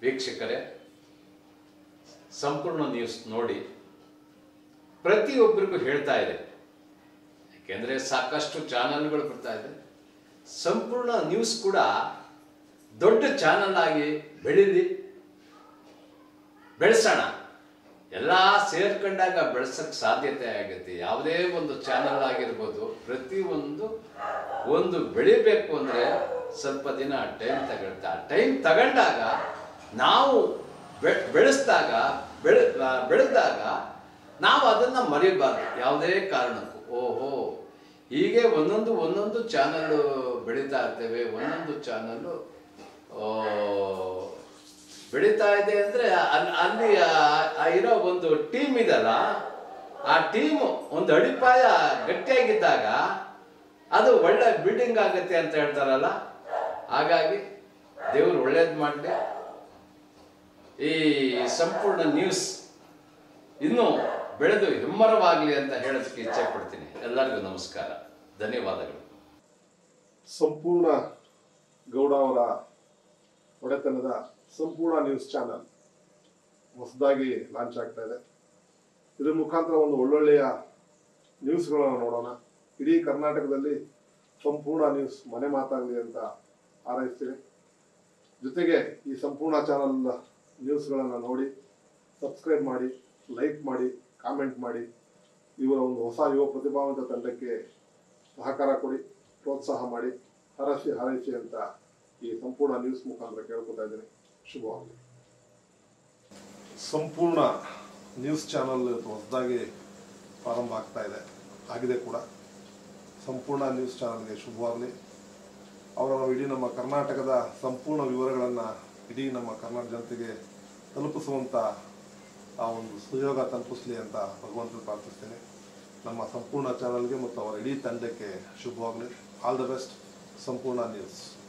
ವೀಕ್ಷಕರೇ ಸಂಪೂರ್ಣ ನ್ಯೂಸ್ ನೋಡಿ ಪ್ರತಿಯೊಬ್ಬರಿಗೂ ಹೇಳ್ತಾ ಇದೆ ಯಾಕೆಂದರೆ ಸಾಕಷ್ಟು ಚಾನಲ್ಗಳು ಬರ್ತಾ ಇದೆ ಸಂಪೂರ್ಣ ನ್ಯೂಸ್ ಕೂಡ ದೊಡ್ಡ ಚಾನಲ್ ಆಗಿ ಬೆಳೀಲಿ ಬೆಳೆಸೋಣ ಎಲ್ಲ ಸೇರ್ಕೊಂಡಾಗ ಬೆಳೆಸಕ್ಕೆ ಸಾಧ್ಯತೆ ಆಗುತ್ತೆ ಯಾವುದೇ ಒಂದು ಚಾನಲ್ ಆಗಿರ್ಬೋದು ಪ್ರತಿಯೊಂದು ಒಂದು ಬೆಳಿಬೇಕು ಅಂದರೆ ಸ್ವಲ್ಪ ದಿನ ಟೈಮ್ ತಗೊಳ್ತಾ ಟೈಮ್ ತಗೊಂಡಾಗ ನಾವು ಬೆ ಬೆಳೆಸಿದಾಗ ಬೆಳೆ ಬೆಳೆದಾಗ ನಾವು ಅದನ್ನು ಮರಿಬಾರ್ದು ಯಾವುದೇ ಕಾರಣಕ್ಕೂ ಓಹೋ ಹೀಗೆ ಒಂದೊಂದು ಒಂದೊಂದು ಚಾನಲ್ಲು ಬೆಳೀತಾ ಇರ್ತೇವೆ ಒಂದೊಂದು ಚಾನಲ್ಲು ಬೆಳೀತಾ ಇದೆ ಅಂದರೆ ಅಲ್ಲಿ ಅಲ್ಲಿ ಆ- ಆ ಇರೋ ಒಂದು ಟೀಮ್ ಇದಲ್ಲ ಆ ಟೀಮು ಒಂದು ಅಡಿಪಾಯ ಗಟ್ಟಿಯಾಗಿದ್ದಾಗ ಅದು ಒಳ್ಳೆ ಬಿಲ್ಡಿಂಗ್ ಆಗುತ್ತೆ ಅಂತ ಹೇಳ್ತಾರಲ್ಲ ಹಾಗಾಗಿ ದೇವರು ಒಳ್ಳೇದು ಮಾಡಲಿ ಈ ಸಂಪೂರ್ಣ ನ್ಯೂಸ್ ಇನ್ನೂ ಬೆಳೆದು ಹೆಮ್ಮರವಾಗಲಿ ಅಂತ ಹೇಳೋದಕ್ಕೆ ಇಚ್ಛೆ ಪಡ್ತೀನಿ ಎಲ್ಲರಿಗೂ ನಮಸ್ಕಾರ ಧನ್ಯವಾದಗಳು ಸಂಪೂರ್ಣ ಗೌಡ ಅವರ ಒಡೆತನದ ಸಂಪೂರ್ಣ ನ್ಯೂಸ್ ಚಾನಲ್ ಹೊಸದಾಗಿ ಲಾಂಚ್ ಆಗ್ತಾ ಇದೆ ಇದ್ರ ಮುಖಾಂತರ ಒಂದು ಒಳ್ಳೊಳ್ಳೆಯ ನ್ಯೂಸ್ಗಳನ್ನು ನೋಡೋಣ ಇಡೀ ಕರ್ನಾಟಕದಲ್ಲಿ ಸಂಪೂರ್ಣ ನ್ಯೂಸ್ ಮನೆ ಮಾತಾಗಲಿ ಅಂತ ಹಾರೈಸ್ತೀನಿ ಜೊತೆಗೆ ಈ ಸಂಪೂರ್ಣ ಚಾನಲ್ ನ್ಯೂಸ್ಗಳನ್ನು ನೋಡಿ ಸಬ್ಸ್ಕ್ರೈಬ್ ಮಾಡಿ ಲೈಕ್ ಮಾಡಿ ಕಾಮೆಂಟ್ ಮಾಡಿ ಇವರ ಒಂದು ಹೊಸ ಯುವ ಪ್ರತಿಭಾವಂತ ತಂಡಕ್ಕೆ ಸಹಕಾರ ಕೊಡಿ ಪ್ರೋತ್ಸಾಹ ಮಾಡಿ ಹರಸಿ ಹಾರೈಸಿ ಅಂತ ಈ ಸಂಪೂರ್ಣ ನ್ಯೂಸ್ ಮುಖಾಂತರ ಕೇಳ್ಕೊತಾ ಇದ್ದೀನಿ ಶುಭವಾಗಲಿ ಸಂಪೂರ್ಣ ನ್ಯೂಸ್ ಚಾನಲ್ ಹೊಸದಾಗಿ ಪ್ರಾರಂಭ ಆಗ್ತಾ ಇದೆ ಆಗಿದೆ ಕೂಡ ಸಂಪೂರ್ಣ ನ್ಯೂಸ್ ಚಾನಲ್ಗೆ ಶುಭವಾಗಲಿ ಅವರ ಇಡೀ ನಮ್ಮ ಕರ್ನಾಟಕದ ಸಂಪೂರ್ಣ ವಿವರಗಳನ್ನು ಇಡೀ ನಮ್ಮ ಕರ್ನಾಟಕ ಜನತೆಗೆ ತಲುಪಿಸುವಂಥ ಆ ಒಂದು ಸುಯೋಗ ತಲುಪಿಸಲಿ ಅಂತ ಭಗವಂತನ ಪ್ರಾರ್ಥಿಸ್ತೇನೆ ನಮ್ಮ ಸಂಪೂರ್ಣ ಚಾನಲ್ಗೆ ಮತ್ತು ಅವರ ಇಡೀ ತಂಡಕ್ಕೆ ಶುಭವಾಗಲಿ ಆಲ್ ದ ಬೆಸ್ಟ್ ಸಂಪೂರ್ಣ ನ್ಯೂಸ್